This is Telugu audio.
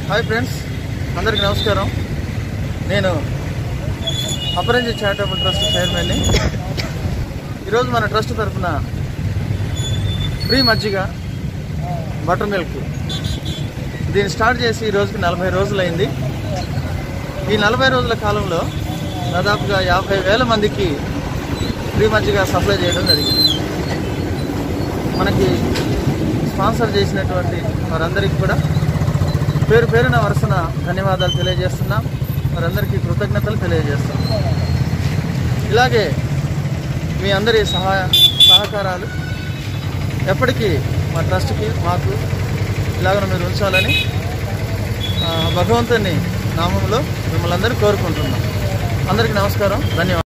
హాయ్ ఫ్రెండ్స్ అందరికీ నమస్కారం నేను అపరంజి చారిటబుల్ ట్రస్ట్ చైర్మన్ని ఈరోజు మన ట్రస్ట్ తరఫున ఫ్రీ మజ్జిగ బటర్ మిల్క్ దీన్ని స్టార్ట్ చేసి ఈ రోజుకి నలభై రోజులైంది ఈ నలభై రోజుల కాలంలో దాదాపుగా యాభై వేల మందికి ఫ్రీ మజ్జిగ సప్లై చేయడం జరిగింది మనకి స్పాన్సర్ చేసినటువంటి వారందరికీ కూడా పేరు పేరున వరుసన ధన్యవాదాలు తెలియజేస్తున్నాం వారందరికీ కృతజ్ఞతలు తెలియజేస్తున్నాం ఇలాగే మీ అందరి సహాయ సహకారాలు ఎప్పటికీ మా ట్రస్ట్కి మాకు ఇలాగ మీరు ఉంచాలని ఆ, భగవంతుని నామంలో మిమ్మల్ని అందరూ కోరుకుంటున్నాం అందరికీ నమస్కారం ధన్యవాదాలు